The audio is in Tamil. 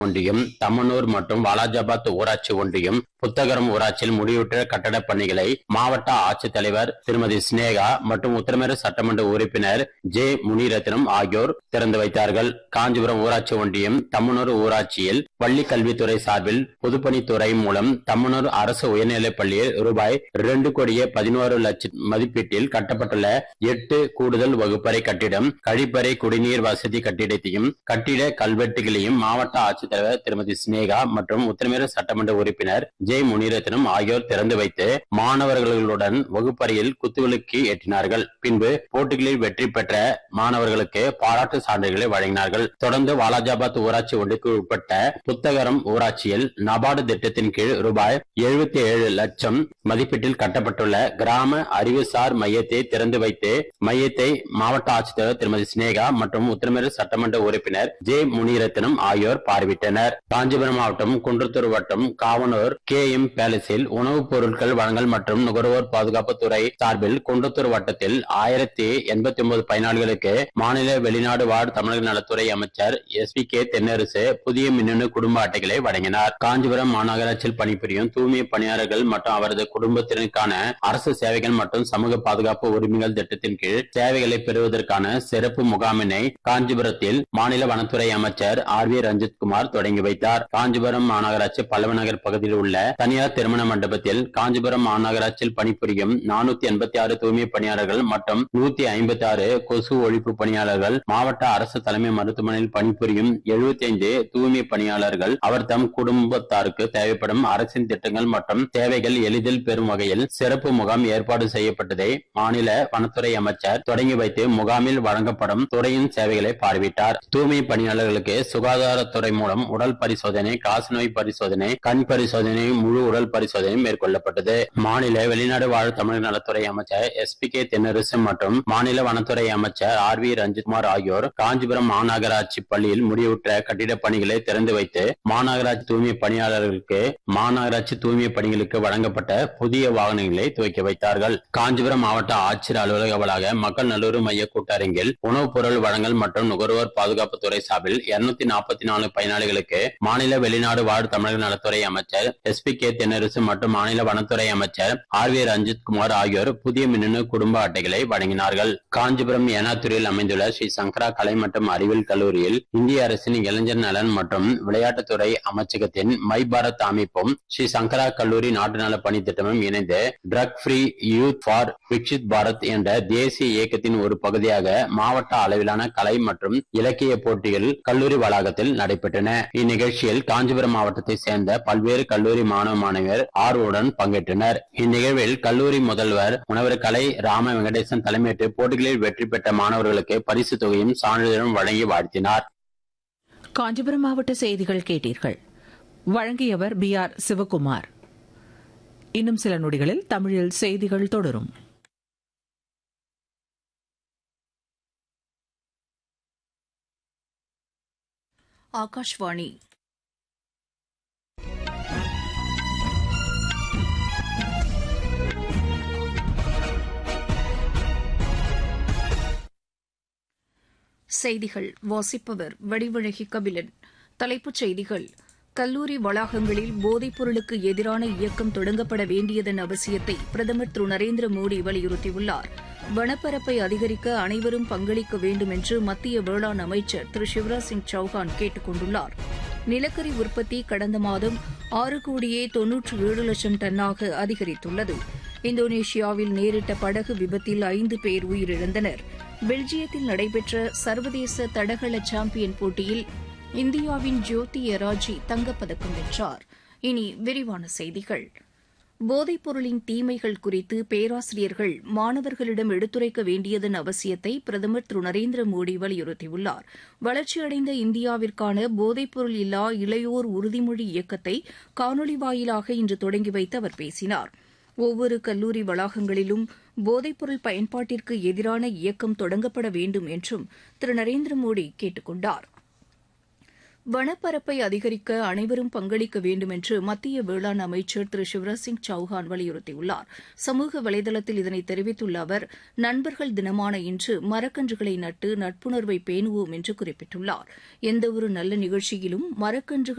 ஒன்றியம் தம்மனூர் மற்றும் வாலாஜாபாத் ஊராட்சி ஒன்றியம் புத்தகரம் ஊராட்சியில் முடிவுற்ற கட்டடப் பணிகளை மாவட்ட ஆட்சித்தலைவர் திருமதி சினேகா மற்றும் உத்தரமேறு சட்டமன்ற உறுப்பினர் ஜே முனிரத்னம் ஆகியோர் திறந்து வைத்தார்கள் காஞ்சிபுரம் ஊராட்சி ஒன்றியம் தம்மனூர் ஊராட்சியில் பள்ளி கல்வித்துறை சார்பில் பொதுப்பணித்துறை மூலம் தம்மனூர் அரசு உயர்நிலைப் பள்ளியில் ரூபாய் இரண்டு கோடியே பதினோரு லட்சம் மதிப்பீட்டில் கட்டப்பட்டுள்ள எட்டு கூடுதல் வகுப்பறை கட்டிடம் கழிப்பறை குடிநீர் வசதி கட்டிடத்தையும் கட்டிட கல்வெட்டுகளையும் மாவட்ட ஆட்சித்தலைவர் திருமதி சினேகா மற்றும் உத்தரமேறு சட்டமன்ற உறுப்பினர் ஜே முனிரத்னம் ஆகியோர் திறந்து வைத்து மாணவர்களுடன் வகுப்பறையில் குத்துவிளக்கு ஏற்றினார்கள் பின்பு போட்டிகளில் வெற்றி பெற்ற மாணவர்களுக்கு பாராட்டு சான்றிதழ்களை வழங்கினார்கள் தொடர்ந்து வாலாஜாபாத் ஊராட்சி ஒன்றிற்கு உட்பட்ட புத்தகரம் ஊராட்சியில் நபார்டு திட்டத்தின் கீழ் ரூபாய் எழுபத்தி ஏழு லட்சம் மதிப்பீட்டில் கட்டப்பட்டுள்ள கிராம அறிவுசார் மையத்தை திறந்து வைத்து மையத்தை மாவட்ட ஆட்சித்தலைவர் திருமதி சினேகா மற்றும் உத்தரமேறு சட்டமன்ற உறுப்பினர் ஜே முனிரத்னம் ஆகியோர் பார்வையிட்டனர் காஞ்சிபுரம் மாவட்டம் குன்றத்தூர் வட்டம் காவனூர் கே எம் பேலஸில் உணவுப் பொருட்கள் வழங்கல் மற்றும் நுகர்வோர் பாதுகாப்பு துறை சார்பில் குன்றத்தூர் வட்டத்தில் ஆயிரத்தி எண்பத்தி ஒன்பது பயனாளிகளுக்கு மாநில வெளிநாடு வாழ் தமிழக நலத்துறை அமைச்சர் எஸ் பி கே தென்னரசு புதிய மின்னணு குடும்ப அட்டைகளை வழங்கினார் காஞ்சிபுரம் மாநகராட்சியில் பணிபுரியும் தூய்மை பணியாளர்கள் மற்றும் அவரது குடும்பத்தினருக்கான அரசு சேவைகள் மற்றும் சமூக பாதுகாப்பு உரிமைகள் திட்டத்தின் கீழ் சேவைகளை பெறுவதற்கான சிறப்பு முகாமினை காஞ்சிபுரத்தில் மாநில வனத்துறை அமைச்சர் ஆர் வி ரஞ்சித் குமார் தொடங்கி வைத்தார் காஞ்சிபுரம் மாநகராட்சி பல்லவநகர் பகுதியில் உள்ள தனியார் திருமண மண்டபத்தில் காஞ்சிபுரம் மாநகராட்சியில் பணிபுரியும் நானூத்தி எண்பத்தி ஆறு தூய்மை பணியாளர்கள் மற்றும் நூத்தி ஐம்பத்தி ஆறு கொசு ஒழிப்பு பணியாளர்கள் மாவட்ட அரசு தலைமை மருத்துவமனையில் பணிபுரியும் எழுபத்தி ஐந்து தூய்மை பணியாளர்கள் அவர் தம் குடும்பத்தாருக்கு தேவைப்படும் அரசின் திட்டங்கள் மற்றும் சேவைகள் எளிதில் பெறும் வகையில் சிறப்பு முகாம் ஏற்பாடு செய்யப்பட்டதை மாநில வனத்துறை அமைச்சர் தொடங்கி வைத்து முகாமில் வழங்கப்படும் துறையின் சேவைகளை பார்வையிட்டார் தூய்மை பணியாளர்களுக்கு சுகாதாரத்துறை மூலம் உடல் பரிசோதனை காசநோய் பரிசோதனை கண் பரிசோதனை முழு உடல் பரிசோதனை மேற்கொள்ளப்பட்டது மாநில வெளிநாடு வாழ் தமிழக நலத்துறை அமைச்சர் எஸ் பி கே தென்னரசு மற்றும் மாநில வனத்துறை அமைச்சர் ஆர் வி ரஞ்சித்குமார் ஆகியோர் காஞ்சிபுரம் மாநகராட்சி பள்ளியில் முடிவுற்ற கட்டிடப் பணிகளை திறந்து வைத்து மாநகராட்சி தூய்மை பணியாளர்களுக்கு மாநகராட்சி தூய்மை பணிகளுக்கு வழங்கப்பட்ட புதிய வாகனங்களை துவக்கி வைத்தார்கள் காஞ்சிபுரம் மாவட்ட ஆட்சியர் அலுவலக வளாக மக்கள் நல்லுறவு மைய கூட்டரங்கில் உணவுப் பொருள் வழங்கல் மற்றும் நுகர்வோர் பாதுகாப்பு துறை சார்பில் இருநூத்தி நாற்பத்தி நாலு பயனாளிகளுக்கு மாநில வெளிநாடு வாழ் தமிழக நலத்துறை அமைச்சர் எஸ் பி கே தென்னரசு மற்றும் மாநில வனத்துறை அமைச்சர் ஆர் வி ரஞ்சித் குமார் ஆகியோர் புதிய மின்னணு குடும்ப அட்டைகளை வழங்கினார்கள் காஞ்சிபுரம் ஏனாத்தூரில் அமைந்துள்ள ஸ்ரீ சங்கரா கலை மற்றும் அறிவியல் கல்லூரியில் இந்திய அரசின் இளைஞர் நலன் மற்றும் விளையாட்டுத்துறை அமைச்சகத்தின் மை பாரத் அமைப்பும் ஸ்ரீ சங்கரா கல்லூரி நாட்டு நல பணி திட்டமும் இணைந்து drug free youth for Viksit Bharat என்ற தேசிய இயக்கத்தின் ஒரு பகுதியாக மாவட்ட அளவிலான கலை மற்றும் இலக்கிய போட்டிகள் கல்லூரி வளாகத்தில் நடைபெற்றன இந்நிகழ்ச்சியில் காஞ்சிபுரம் மாவட்டத்தை சேர்ந்த பல்வேறு கல்லூரி மாணவ மாணவியர் ஆர்வமுடன் பங்கேற்றனர் இந்நிகழ்வில் கல்லூரி முதல்வர் முனைவர் கலை ராம வெங்கடேசன் தலைமையேற்று போட்டிகளில் வெற்றி பெற்ற மாணவர்களுக்கு பரிசு தொகையும் சான்றிதழும் வழங்கி வாழ்த்தினார் காஞ்சிபுரம் மாவட்ட செய்திகள் கேட்டீர்கள் வழங்கியவர் பி ஆர் சிவகுமார் இன்னும் சில நொடிகளில் தமிழில் செய்திகள் தொடரும் ஆகாஷ்வாணி செய்திகள் வாசிப்பவர் வடிவழகி கபிலன் தலைப்புச் செய்திகள் கல்லூரி வளாகங்களில் போதைப் பொருளுக்கு எதிரான இயக்கம் தொடங்கப்பட வேண்டியதன் அவசியத்தை பிரதமர் திரு நரேந்திர மோடி வலியுறுத்தியுள்ளார் வனப்பரப்பை அதிகரிக்க அனைவரும் பங்களிக்க வேண்டும் என்று மத்திய வேளாண் அமைச்சர் திரு சிவராஜ் சிங் சௌஹான் கேட்டுக் கொண்டுள்ளார் நிலக்கரி உற்பத்தி கடந்த மாதம் ஆறு கோடியே தொன்னூற்று ஏழு லட்சம் டன்னாக அதிகரித்துள்ளது இந்தோனேஷியாவில் நேரிட்ட படகு விபத்தில் ஐந்து பேர் உயிரிழந்தனர் பெல்ஜியத்தில் நடைபெற்ற சர்வதேச தடகள சாம்பியன் போட்டியில் இந்தியாவின் ஜோதி எராஜி தங்கப்பதக்கம் வென்றார் இனி விரிவான செய்திகள் போதைப் பொருளின் தீமைகள் குறித்து பேராசிரியர்கள் மாணவர்களிடம் எடுத்துரைக்க வேண்டியதன் அவசியத்தை பிரதமர் திரு நரேந்திர மோடி வலியுறுத்தியுள்ளார் வளர்ச்சியடைந்த இந்தியாவிற்கான போதைப்பொருள் இல்லா இளையோர் உறுதிமொழி இயக்கத்தை காணொலி வாயிலாக இன்று தொடங்கி வைத்து அவர் பேசினார் ஒவ்வொரு கல்லூரி வளாகங்களிலும் போதைப்பொருள் பயன்பாட்டிற்கு எதிரான இயக்கம் தொடங்கப்பட வேண்டும் என்றும் திரு நரேந்திர மோடி கேட்டுக் கொண்டார் வனப்பரப்பை அதிகரிக்க அனைவரும் பங்களிக்க வேண்டும் என்று மத்திய வேளாண் அமைச்சர் திரு சிவராஜ் சிங் சௌஹான் வலியுறுத்தியுள்ளார் சமூக வலைதளத்தில் இதனை தெரிவித்துள்ள அவர் நண்பர்கள் தினமான இன்று மரக்கன்றுகளை நட்டு நட்புணர்வை பேணுவோம் என்று குறிப்பிட்டுள்ளார் எந்தவொரு நல்ல நிகழ்ச்சியிலும் மரக்கன்றுகள்